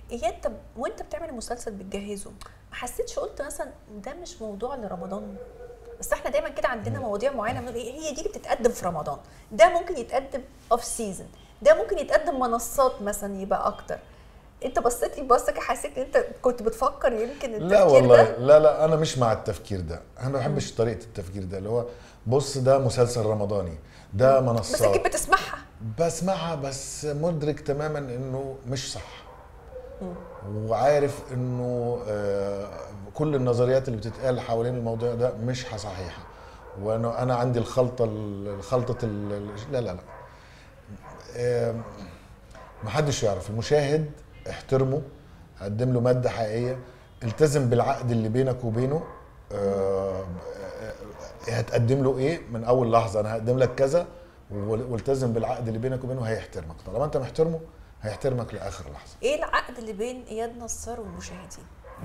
هي انت وانت بتعمل المسلسل بتجهزه ما حسيتش قلت مثلا ده مش موضوع لرمضان بس احنا دايما كده عندنا مواضيع معينه بنقول إيه، هي دي اللي بتتقدم في رمضان ده ممكن يتقدم اوف سيزون ده ممكن يتقدم منصات مثلا يبقى اكتر انت بصيت لي بصه كده حسيت ان انت كنت بتفكر يمكن التفكير لا والله ده لا لا انا مش مع التفكير ده انا ما بحبش طريقه التفكير ده اللي هو بص ده مسلسل رمضاني ده بس منصات اكيد بتسمعها بسمعها بس مدرك تماما انه مش صح وعارف انه آه، كل النظريات اللي بتتقال حوالين الموضوع ده مش صحيحه وانا انا عندي الخلطه الخلطه ال- لا لا لا آم، محدش يعرف المشاهد احترمه قدم له ماده حقيقيه التزم بالعقد اللي بينك وبينه آه، آه، هتقدم له ايه من اول لحظه انا هقدم لك كذا وال- والتزم بالعقد اللي بينك وبينه هيحترمك طالما انت محترمه هيحترمك لاخر لحظه ايه العقد اللي بين اياد نصار والمشاهدين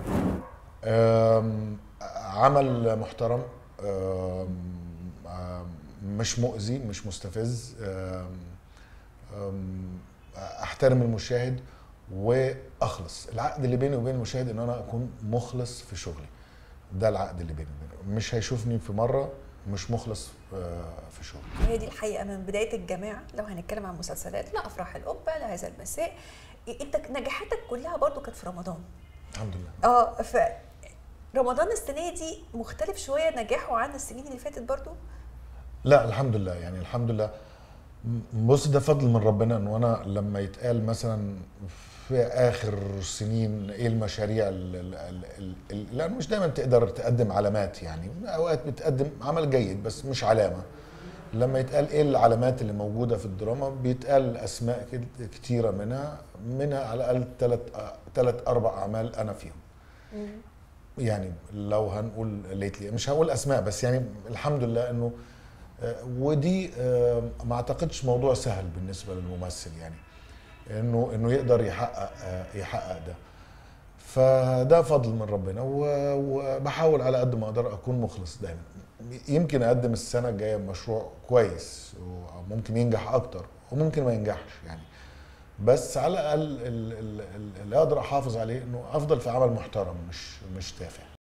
آم، عمل محترم آم، آم، مش مؤذي مش مستفز آم، آم، احترم المشاهد واخلص العقد اللي بيني وبين المشاهد ان انا اكون مخلص في شغلي ده العقد اللي بيني وبينه مش هيشوفني في مره مش مخلص آه، في شغلي هي دي الحقيقه من بدايه الجماعه لو هنتكلم عن مسلسلات لا افراح القبه لا هذا المساء إيه، انت نجاحاتك كلها برضو كانت في رمضان الحمد لله اه ف رمضان السنه دي مختلف شويه نجاحه عن السنين اللي فاتت برضو لا الحمد لله يعني الحمد لله م- بص ده فضل من ربنا انه انا لما يتقال مثلا في اخر سنين ايه المشاريع ال- ال- ال- ال- لان مش دايما تقدر تقدم علامات يعني اوقات بتقدم عمل جيد بس مش علامه لما يتقال ايه العلامات اللي موجوده في الدراما بيتقال اسماء كت- كتيره منها منها على الاقل ثلاث ثلاث اربع اعمال انا فيهم يعني لو هنقول ليتلي مش هقول اسماء بس يعني الحمد لله انه آه، ودي آه، ما اعتقدش موضوع سهل بالنسبه للممثل يعني انه انه يقدر يحقق آه، يحقق ده فده فضل من ربنا و- وبحاول على قد ما اقدر اكون مخلص دايما يمكن اقدم السنه الجايه مشروع كويس وممكن ينجح اكتر وممكن ما ينجحش يعني بس على الاقل ال- ال- ال- اللي اقدر احافظ عليه انه افضل في عمل محترم مش مش تافه